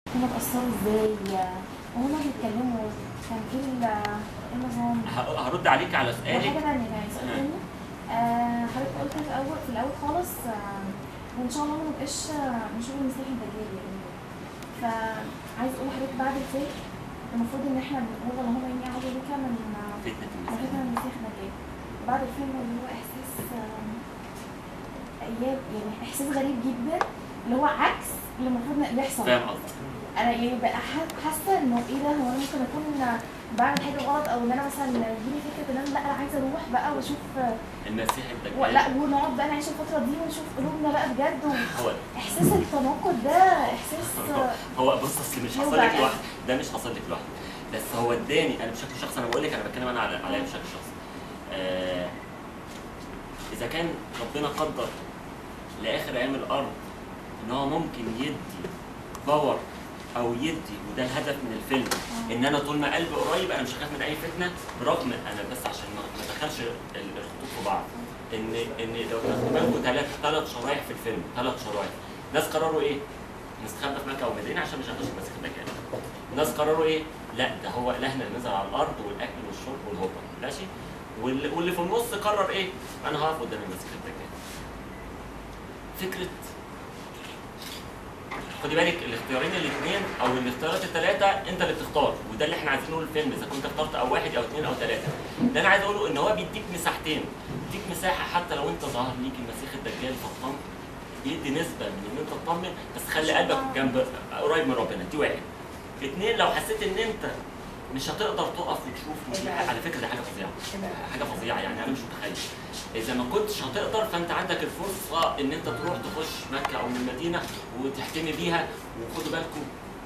هما اتأثروا ازاي وهما بيتكلموا كان ايه ال- إيه النظام ه- هرد عليك على وحاجة سؤالك تانية يعني سؤال تاني آه، حضرتك قلت في الأول في الأول خالص آه، وإن شاء الله ما نبقاش آه، نشوف المسيح الدجال يعني فعايز أقول لحضرتك بعد الفيلم المفروض إن إحنا بنقول اللهم إني أعوذ بك من آه، فتنة من المسيح فتنة المسيح الدجال بعد الفيلم اللي هو إحساس آه، أيام يعني إحساس غريب جدا اللي هو عكس اللي المفروض إن بيحصل فاهم قصدك انا يعني بقى ح- حاسه انه ايه ده هو انا ممكن اكون بعمل حاجه غلط او ان انا مثلا يجيلي فكره ان انا لا انا عايزه اروح بقى واشوف المسيح و- الدجال لا ونقعد بقى نعيش الفتره دي ونشوف قلوبنا بقى بجد هو واحساس التناقض ده احساس هو بص اصل مش حصل يوجع لك قلب. لوحدك ده مش حصل لك لوحدك بس هو اداني انا بشكل شخصي انا بقول لك انا بتكلم انا على عليا بشكل شخصي آه اذا كان ربنا قدر لاخر ايام الارض ان هو ممكن يدي باور او يدي وده الهدف من الفيلم ان انا طول ما قلبي قريب انا مش هخاف من اي فتنه برغم انا بس عشان ما ما ادخلش ال- الخطوط في بعض ان ان لو تاخدوا بالكم ثلاث ثلاث شرايح في الفيلم ثلاث شرايح ناس قرروا ايه؟ نستخبى في مكه ومدينه عشان مش هنخش المسيح الدجال ناس قرروا ايه؟ لا ده هو الهنا اللي نزل على الارض والاكل والشرب والهوبا ماشي؟ واللي, واللي في النص قرر ايه؟ انا هقف قدام المسيح الدجال فكره خدي بالك الاختيارين الاثنين او الاختيارات الثلاثه انت اللي بتختار وده اللي احنا عايزين نقوله الفيلم اذا كنت اخترت او واحد او اثنين او ثلاثه اللي انا عايز اقوله ان هو بيديك مساحتين بيديك مساحه حتى لو انت ظهر ليك المسيح الدجال فاطمن بيدي نسبه من ان انت تطمن بس خلي قلبك جنب قريب من ربنا دي واحد اثنين لو حسيت ان انت مش هتقدر تقف وتشوف ودي على فكره دي حاجه فظيعه حاجه فظيعه يعني انا مش متخيل اذا ما كنتش هتقدر فانت عندك الفرصه ان انت تروح تخش مكه او من المدينه وتحتمي بيها وخدوا بالكم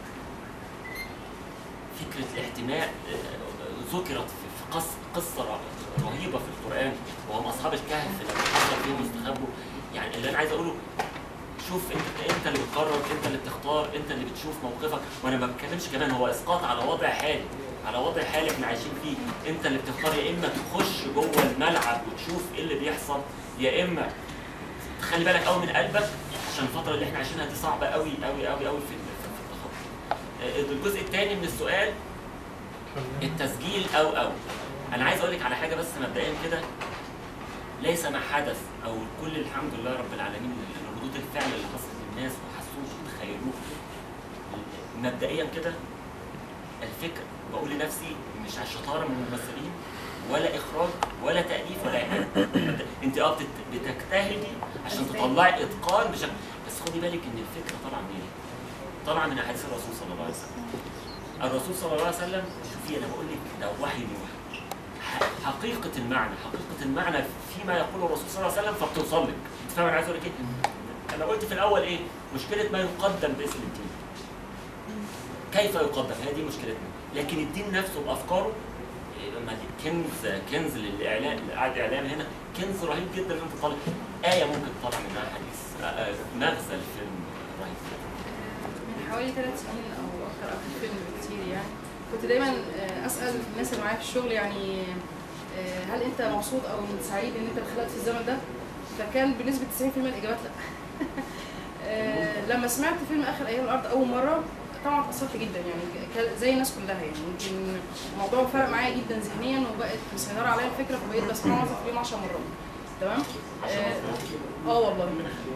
فكره الاحتماء آه، ذكرت في في قص قصه ر- رهيبه في القران وهم اصحاب الكهف لما حصل فيهم يستخبوا يعني اللي انا عايز اقوله شوف انت انت اللي بتقرر انت اللي بتختار انت اللي بتشوف موقفك وانا ما بتكلمش كمان هو اسقاط على وضع حالي على وضع حالي احنا عايشين فيه انت اللي بتختار يا اما تخش جوه الملعب وتشوف ايه اللي بيحصل يا اما تخلي بالك قوي من قلبك عشان الفتره اللي احنا عايشينها دي صعبه قوي قوي قوي قوي في في في التخطي آه، الجزء الثاني من السؤال التسجيل او او انا عايز اقول لك على حاجه بس مبدئيا كده ليس ما حدث او كل الحمد لله رب العالمين إن ردود الفعل اللي حصلت للناس وحسوه وتخيلوه مبدئيا كده الفكر بقول لنفسي مش شطاره من الممثلين ولا اخراج ولا تاليف ولا اي حاجه انت اه بتت- بتجتهدي عشان تطلعي اتقان بشكل بس خدي بالك ان الفكره طالعه منين؟ طالعه من احاديث الرسول صلى الله عليه وسلم الرسول صلى الله عليه وسلم شوفي انا بقول لك ده وحي من وحي ح- حقيقة المعنى حقيقة المعنى فيما يقوله الرسول صلى الله عليه وسلم فبتوصل لك انت فاهم انا عايز اقول لك ايه؟ انا قلت في الاول ايه؟ مشكلة ما يقدم باسم الدين كيف يقدم هي دي مشكلتنا لكن الدين نفسه بافكاره إيه، لما دي كنز كنز للاعلام قاعد اعلام هنا كنز رهيب جدا ان انت تطلع ايه ممكن تطلع منها حديث آه، آه، مغزى الفيلم رهيب من حوالي ثلاث سنين او اكتر قبل الفيلم بكتير يعني كنت دايما آه، اسال الناس اللي معايا في الشغل يعني آه، هل انت مبسوط او سعيد ان انت اتخلقت في الزمن ده؟ فكان بنسبه 90% الاجابات لا. آه، لما سمعت فيلم اخر ايام الارض اول مره طبعا اتأثرت جدا يعني ك- زي الناس كلها يعني يمكن الموضوع فرق معايا جدا ذهنيا وبقت مسيطره عليا الفكره فبقيت بسمعه مثلا في اليوم 10 مرات تمام؟ اه آه والله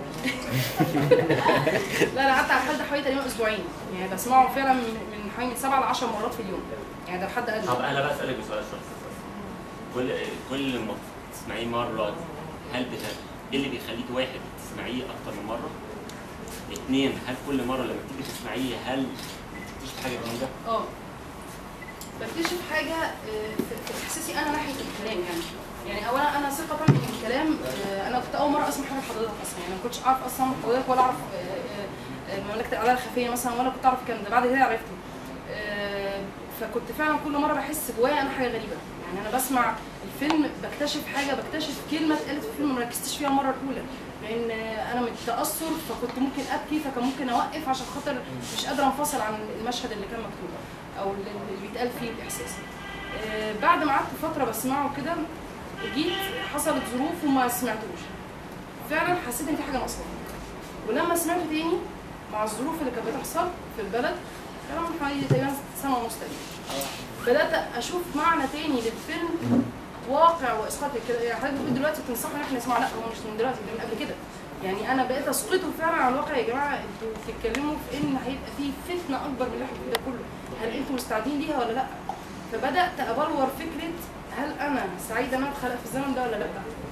لا انا قعدت على الحال ده حوالي تقريبا اسبوعين يعني بسمعه فعلا من من حوالي من سبع ل 10 مرات في اليوم يعني ده حد طب ادنى انا بقى اسالك بسؤال شخصي كل كل ما تسمعيه مره هل بت... ايه اللي بيخليك واحد تسمعيه اكتر من مره؟ اثنين هل كل مره لما تيجي تسمعيه هل بتكتشف حاجه جديده؟ اه بكتشف حاجه آه، في في احساسي انا ناحيه الكلام يعني يعني اولا انا ثقه من الكلام آه، انا كنت اول مره اسمع حاجه حضرتك اصلا يعني ما كنتش اعرف اصلا حضرتك ولا اعرف آه، آه، مملكه الاعلام الخفيه مثلا ولا كنت اعرف الكلام ده بعد كده عرفته آه، فكنت فعلا كل مره بحس جوايا انا حاجه غريبه يعني انا بسمع الفيلم بكتشف حاجه بكتشف كلمه اتقالت في الفيلم ما ركزتش فيها المره الاولى لان آه، انا من التاثر فكنت ممكن ابكي فكان ممكن اوقف عشان خاطر مش قادره انفصل عن المشهد اللي كان مكتوب او اللي اللي بيتقال فيه الاحساس آه، بعد ما قعدت فتره بسمعه كده جيت حصلت ظروف وما سمعتوش فعلا حسيت ان في حاجه ناقصاني ولما سمعته تاني مع الظروف اللي كانت بتحصل في البلد كان من حوالي تقريبا سنه ونص تقريبا بدات اشوف معنى تاني للفيلم واقع واسقاط كده يعني حضرتك بتقول دلوقتي تنصحنا ان احنا نسمع لا هو مش من دلوقتي ده من قبل كده يعني انا بقيت اسقطه فعلا على الواقع يا جماعه انتوا بتتكلموا في ان هيبقى في فتنه اكبر من اللي احنا فيه ده كله هل انتوا مستعدين ليها ولا لا فبدات ابلور فكره هل انا سعيده ان انا اتخلق في الزمن ده ولا لا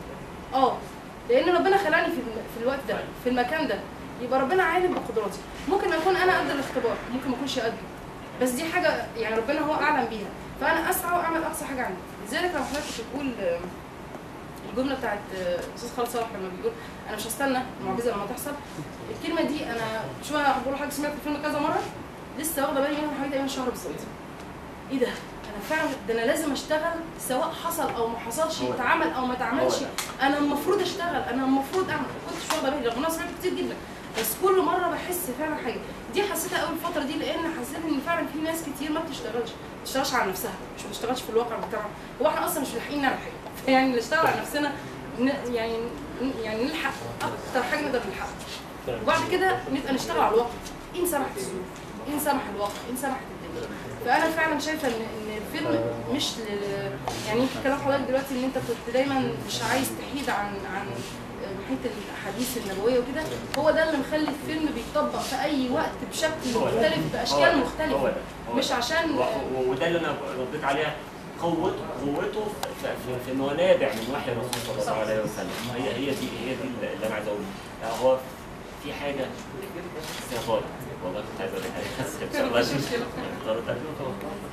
اه لان ربنا خلاني في ال- في الوقت ده في المكان ده يبقى ربنا عالم بقدراتي ممكن اكون انا قد الاختبار ممكن ما اكونش قده بس دي حاجه يعني ربنا هو اعلم بيها فانا اسعى واعمل اقصى حاجه عندي لذلك لما حضرتك بتقول آه، الجمله بتاعت آه، استاذ خالد صالح لما بيقول انا مش هستنى المعجزه لما تحصل الكلمه دي انا شو انا بقول لحضرتك سمعت الفيلم كذا مره لسه واخده بالي منها حوالي تقريبا شهر بالظبط ايه ده انا فعلا ده انا لازم اشتغل سواء حصل او ما حصلش هو ده. اتعمل او ما اتعملش هو ده. انا المفروض اشتغل انا المفروض اعمل ما كنتش واخده بالي رغم ان انا سمعت كتير جدا بس كل مره بحس فعلا حاجه دي حسيتها اول الفتره دي لان حسيت ان فعلا في ناس كتير ما بتشتغلش ما بتشتغلش على نفسها مش بتشتغلش في الواقع بتاعها هو احنا اصلا مش لاحقين نعمل حاجه يعني نشتغل على نفسنا ن- يعني يعني نلحق اكتر حاجه نقدر نلحقها وبعد كده نبقى نشتغل على الواقع ان سمحت الظروف ان سمح الواقع ان سمحت الدنيا فانا فعلا شايفه ان ان الفيلم مش ل... يعني يمكن كلام حضرتك دلوقتي ان انت كنت دايما مش عايز تحيد عن عن محيط الاحاديث النبويه وكده هو ده اللي مخلي الفيلم بيتطبق في اي وقت بشكل هو ده. مختلف هو باشكال ده. هو مختلفه ده. هو مش ده. عشان و- و- وده اللي انا رديت عليها قوته قوته في, في, في انه نابع من وحي الرسول صلى الله عليه وسلم هي هي دي هي دي اللي انا عايز اقوله يعني هو في حاجه استهتار والله كنت عايز اقول لك حاجه بس ان شاء الله مفيش مشكلة. اختاروا تقريبا.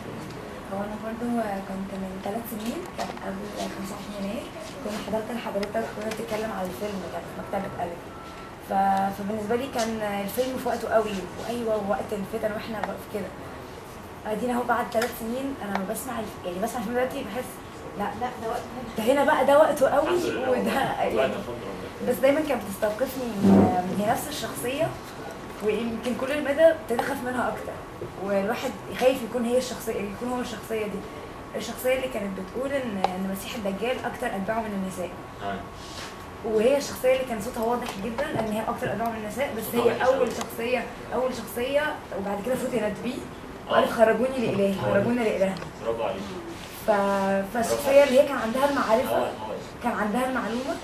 هو انا برضو كنت من ثلاث سنين كان قبل 25 يناير كنت حضرت لحضرتك كنت بتتكلم على الفيلم كان في مكتبة ألف ف... فبالنسبة لي كان الفيلم في وقته قوي وايوه وقت الفتن واحنا بقى في كده ادينا اهو بعد ثلاث سنين انا لما بسمع الف... يعني بسمع الفيلم دلوقتي بحس لا لا ده وقت ده هنا بقى ده وقته قوي الحمد لله وده والله. الله يعني يتقبل ربنا. بس دايما كانت بتستوقفني من هي نفس الشخصية ويمكن كل المدى ابتديت اخاف منها اكتر والواحد خايف يكون هي الشخصية يكون هو الشخصية دي الشخصية اللي كانت بتقول ان ان مسيح الدجال اكتر اتباعه من النساء آه. وهي الشخصية اللي كان صوتها واضح جدا ان هي اكتر اتباعه من النساء بس صوتها هي وحش اول أوي. شخصية اول شخصية وبعد كده فتنت بيه وقالت آه. خرجوني لإلهي هو ده. خرجوني لإلهنا برافو عليك ف... فالشخصية اللي هي كان عندها المعرفة هو هو كان عندها المعلومة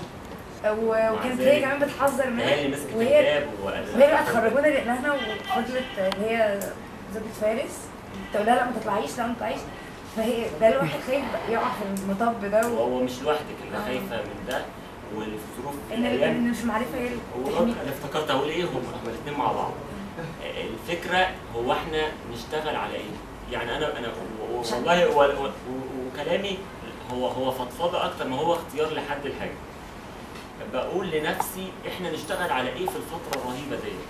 و- وكانت ذلك هي كمان بتحذر منها هي اللي مسكت وهي الباب وقال وهي بقى تخرجونا لإلهنا وفضلت اللي هي زوجة فارس تقول لها لا ما تطلعيش لا ما تطلعيش فهي ده الواحد خايف يقع في المطب ده و... وهو مش لوحدك اللي آه. خايفه من ده والظروف في ان الايام ان مش معرفة هي اللي هو تحميك. انا افتكرت اقول ايه هم هما الاثنين مع بعض الفكره هو احنا نشتغل على ايه يعني انا انا و- و- والله و- و- و- وكلامي هو هو فضفاضه اكتر ما هو اختيار لحد الحاجه بقول لنفسي احنا نشتغل على ايه في الفتره الرهيبه ديت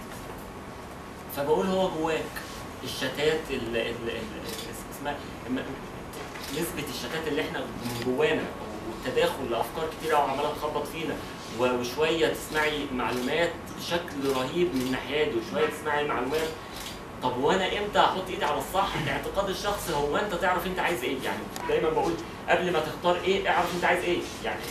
فبقول هو جواك الشتات ال- ال- ال- اسمها م- نسبه الشتات اللي احنا من جوانا والتداخل لافكار كتيره وعماله تخبط فينا و- وشويه تسمعي معلومات بشكل رهيب من ناحيتي وشويه تسمعي معلومات طب وانا امتى احط ايدي على الصح اعتقاد الشخص هو انت تعرف انت عايز ايه يعني دايما بقول قبل ما تختار ايه اعرف انت عايز ايه يعني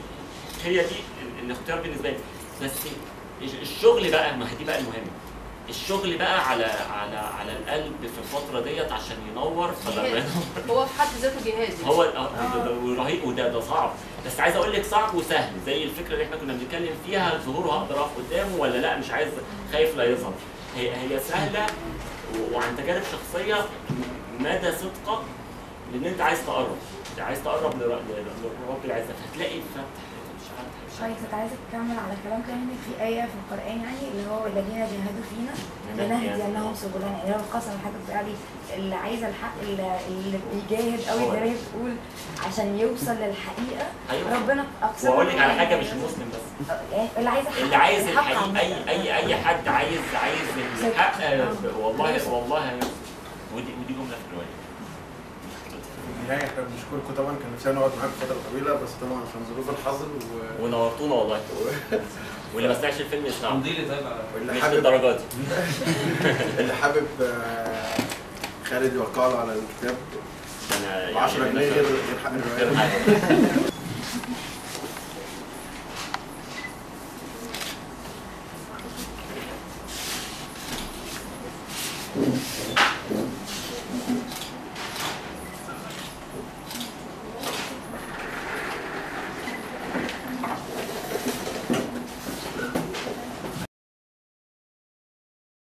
هي دي ال- الاختيار بالنسبه لي بس الشغل بقى ما هي دي بقى المهمه الشغل بقى على على على القلب في الفتره ديت عشان ينور فلما جهاد. ينور هو في حد ذاته جهاد هو ال- آه، ده- ده- رهيب وده ده صعب بس عايز اقول لك صعب وسهل زي الفكره اللي احنا كنا بنتكلم فيها ظهوره هقدر اقف قدامه ولا لا مش عايز خايف لا يظهر هي هي سهله و- وعن تجارب شخصيه م- مدى صدقك لان انت عايز تقرب عايز تقرب لر- ل- لرب العزه فتلاقي الفتح مش عارف مش طيب عارف. كنت عايزة تكمل على كلام كمان في آية في القرآن يعني اللي هو الذين جاهدوا فينا لنهدينهم سبلنا يعني هو القسم الحاجة بتقول عليه اللي عايز الحق اللي, اللي بيجاهد قوي هو زي ده. ما هي بتقول عشان يوصل للحقيقة ايوه ربنا أقسم واقول لك على حاجه مش المسلم بس يعني اللي عايز الحق اللي عايز الحق الحقيقة عامة. اي اي اي حد عايز عايز الحق آه، والله والله هيوصل ودي ودي جمله في الروايه في النهايه احنا بنشكركم طبعا كان نفسنا نقعد معاكم فتره طويله بس طبعا عشان ظروف الحظر و... ونورتونا والله واللي ما سمعش الفيلم يسمعه تمضي لي طيب على واللي مش حابب للدرجات دي اللي حابب آه، خالد يوقع له على الكتاب انا ب 10 جنيه غير غير حق غير الروايه حاجه